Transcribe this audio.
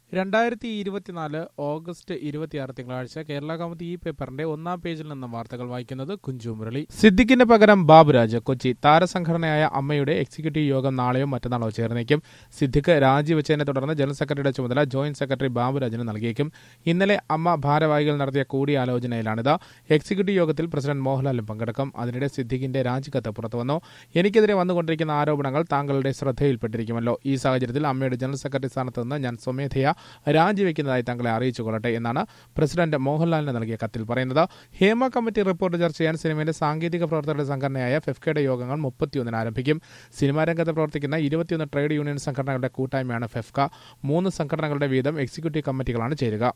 രണ്ടായിരത്തി ഇരുപത്തിനാല് ഓഗസ്റ്റ് ഇരുപത്തിയാറ് തിങ്കളാഴ്ച കേരള കൗമുദി ഈ പേപ്പറിന്റെ ഒന്നാം പേജിൽ നിന്നും വാർത്തകൾ വായിക്കുന്നത് കുഞ്ചു മുരളി സിദ്ദിഖിന് പകരം ബാബുരാജ് കൊച്ചി താരസംഘടനയായ അമ്മയുടെ എക്സിക്യൂട്ടീവ് യോഗം നാളെയോ മറ്റന്നാളോ ചേർന്നേക്കും സിദ്ദിഖ് രാജിവെച്ചതിനെ തുടർന്ന് ജനറൽ സെക്രട്ടറിയുടെ ചുമതല ജോയിന്റ് സെക്രട്ടറി ബാബുരാജിന് നൽകിയേക്കും ഇന്നലെ അമ്മ ഭാരവാഹികൾ നടത്തിയ കൂടിയാലോചനയിലാണിത് എക്സിക്യൂട്ടീവ് യോഗത്തിൽ പ്രസിഡന്റ് മോഹൻലാലും പങ്കെടുക്കും അതിനിടെ സിദ്ദിഖിന്റെ രാജിക്കത്ത് പുറത്തുവന്നു എനിക്കെതിരെ വന്നുകൊണ്ടിരിക്കുന്ന ആരോപണങ്ങൾ താങ്കളുടെ ശ്രദ്ധയിൽപ്പെട്ടിരിക്കുമല്ലോ ഈ സാഹചര്യത്തിൽ അമ്മയുടെ ജനറൽ സെക്രട്ടറി സ്ഥാനത്ത് നിന്ന് ഞാൻ സ്വമേധയാ രാജിവെക്കുന്നതായി തങ്ങളെ അറിയിച്ചു കൊള്ളട്ടെ എന്നാണ് പ്രസിഡന്റ് മോഹൻലാലിന് നൽകിയ കത്തിൽ പറയുന്നത് ഹേമ കമ്മിറ്റി റിപ്പോർട്ട് ചർച്ച ചെയ്യാൻ സിനിമയിലെ സാങ്കേതിക പ്രവർത്തകരുടെ സംഘടനയായ ഫെഫ്കയുടെ യോഗങ്ങൾ മുപ്പത്തിയൊന്നിന് ആരംഭിക്കും സിനിമാ രംഗത്ത് പ്രവർത്തിക്കുന്ന ഇരുപത്തിയൊന്ന് ട്രേഡ് യൂണിയൻ സംഘടനകളുടെ കൂട്ടായ്മയാണ് ഫെഫ്ക മൂന്ന് സംഘടനകളുടെ വീതം എക്സിക്യൂട്ടീവ് കമ്മിറ്റികളാണ് ചേരുക